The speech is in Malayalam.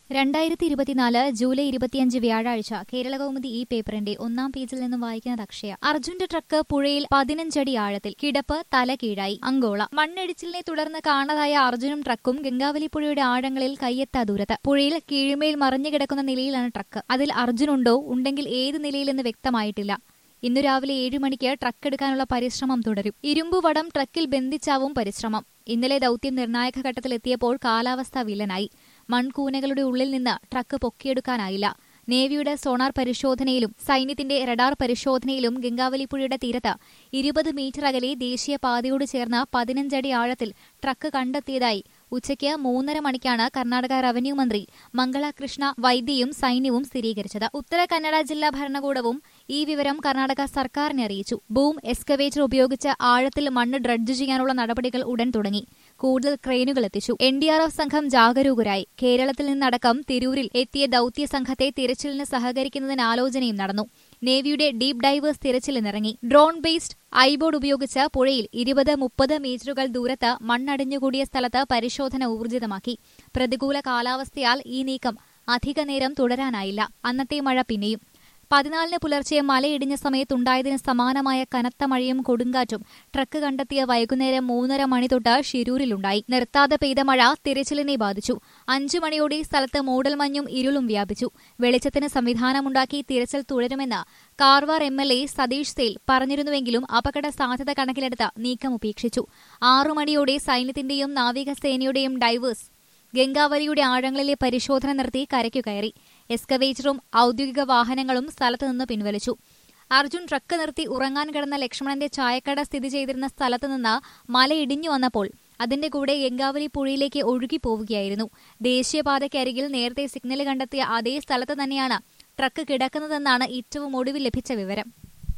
രണ്ടായിരത്തി ഇരുപത്തിനാല് ജൂലൈ ഇരുപത്തിയഞ്ച് വ്യാഴാഴ്ച കേരള കൗമുദി ഈ പേപ്പറിന്റെ ഒന്നാം പേജിൽ നിന്നും വായിക്കുന്നത് അക്ഷയ അർജുന്റെ ട്രക്ക് പുഴയിൽ പതിനഞ്ചടി ആഴത്തിൽ കിടപ്പ് തല കീഴായി അങ്കോള മണ്ണിടിച്ചിലിനെ തുടർന്ന് കാണാതായ അർജുനും ട്രക്കും ഗംഗാവലി പുഴയുടെ ആഴങ്ങളിൽ കയ്യെത്താ ദൂരത്ത് പുഴയിൽ കീഴ്മേൽ മറിഞ്ഞു കിടക്കുന്ന നിലയിലാണ് ട്രക്ക് അതിൽ അർജുനുണ്ടോ ഉണ്ടെങ്കിൽ ഏത് നിലയിലെന്ന് വ്യക്തമായിട്ടില്ല ഇന്നു രാവിലെ ഏഴു മണിക്ക് ട്രക്ക് എടുക്കാനുള്ള പരിശ്രമം തുടരും ഇരുമ്പുവടം ട്രക്കിൽ ബന്ധിച്ചാവും പരിശ്രമം ഇന്നലെ ദൌത്യം നിർണായക ഘട്ടത്തിലെത്തിയപ്പോൾ കാലാവസ്ഥ വില്ലനായി മൺകൂനകളുടെ ഉള്ളിൽ നിന്ന് ട്രക്ക് പൊക്കിയെടുക്കാനായില്ല നേവിയുടെ സോണാർ പരിശോധനയിലും സൈന്യത്തിന്റെ റഡാർ പരിശോധനയിലും ഗംഗാവലിപ്പുഴയുടെ തീരത്ത് ഇരുപത് മീറ്റർ അകലെ ദേശീയപാതയോട് ചേർന്ന് പതിനഞ്ചടി ആഴത്തിൽ ട്രക്ക് കണ്ടെത്തിയതായി ഉച്ചയ്ക്ക് മൂന്നര മണിക്കാണ് കർണാടക റവന്യൂ മന്ത്രി മംഗള കൃഷ്ണ വൈദ്യയും സൈന്യവും സ്ഥിരീകരിച്ചത് ഉത്തര കന്നഡ ജില്ലാ ഭരണകൂടവും ഈ വിവരം കർണാടക സർക്കാരിനെ അറിയിച്ചു ബൂം എക്സ്കവേറ്റർ ഉപയോഗിച്ച് ആഴത്തിൽ മണ്ണ് ഡ്രഡ്ജ് ചെയ്യാനുള്ള നടപടികൾ ഉടൻ തുടങ്ങി കൂടുതൽ ക്രെയിനുകൾ എത്തിച്ചു എൻ ഡി ആർ എഫ് സംഘം ജാഗരൂകരായി കേരളത്തിൽ നിന്നടക്കം തിരൂരിൽ എത്തിയ ദൌത്യ സംഘത്തെ തിരച്ചിലിന് സഹകരിക്കുന്നതിന് ആലോചനയും നടന്നു നേവിയുടെ ഡീപ് ഡൈവേഴ്സ് തിരച്ചിലിനിറങ്ങി ഡ്രോൺ ബേസ്ഡ് ഐബോർഡ് ഉപയോഗിച്ച് പുഴയിൽ ഇരുപത് മുപ്പത് മീറ്ററുകൾ ദൂരത്ത് മണ്ണടിഞ്ഞുകൂടിയ സ്ഥലത്ത് പരിശോധന ഊർജിതമാക്കി പ്രതികൂല കാലാവസ്ഥയാൽ ഈ നീക്കം അധിക നേരം തുടരാനായില്ല അന്നത്തെ മഴ പിന്നെയും പതിനാലിന് പുലർച്ചെ മലയിടിഞ്ഞ സമയത്തുണ്ടായതിന് സമാനമായ കനത്ത മഴയും കൊടുങ്കാറ്റും ട്രക്ക് കണ്ടെത്തിയ വൈകുന്നേരം മൂന്നര മണി തൊട്ട് ഷിരൂരിലുണ്ടായി നിർത്താതെ പെയ്ത മഴ തിരച്ചിലിനെ ബാധിച്ചു അഞ്ചു മണിയോടെ സ്ഥലത്ത് മൂടൽമഞ്ഞും ഇരുളും വ്യാപിച്ചു വെളിച്ചത്തിന് സംവിധാനമുണ്ടാക്കി തിരച്ചിൽ തുടരുമെന്ന് Karwar M L A Satish Sail പറഞ്ഞിരുന്നുവെങ്കിലും അപകട സാധ്യത കണക്കിലെടുത്ത് നീക്കം ഉപേക്ഷിച്ചു ആറു മണിയോടെ സൈന്യത്തിന്റെയും നാവികസേനയുടെയും ഡൈവേഴ്സ് ഗംഗാവലിയുടെ ആഴങ്ങളിലെ പരിശോധന നടത്തി കരയ്ക്കു കയറി എസ്കവേറ്ററും ഔദ്യോഗിക വാഹനങ്ങളും സ്ഥലത്തു നിന്ന് പിൻവലിച്ചു അർജുൻ ട്രക്ക് നിർത്തി ഉറങ്ങാൻ കിടന്ന ലക്ഷ്മണന്റെ ചായക്കട സ്ഥിതി ചെയ്തിരുന്ന സ്ഥലത്തു നിന്ന് മല ഇടിഞ്ഞു വന്നപ്പോൾ അതിന്റെ കൂടെ ഗംഗാവലി പുഴയിലേക്ക് ഒഴുകി പോവുകയായിരുന്നു ദേശീയപാതയ്ക്കരികിൽ നേരത്തെ സിഗ്നൽ കണ്ടെത്തിയ അതേ സ്ഥലത്ത് തന്നെയാണ് ട്രക്ക് കിടക്കുന്നതെന്നാണ് ഏറ്റവും ഒടുവിൽ ലഭിച്ച വിവരം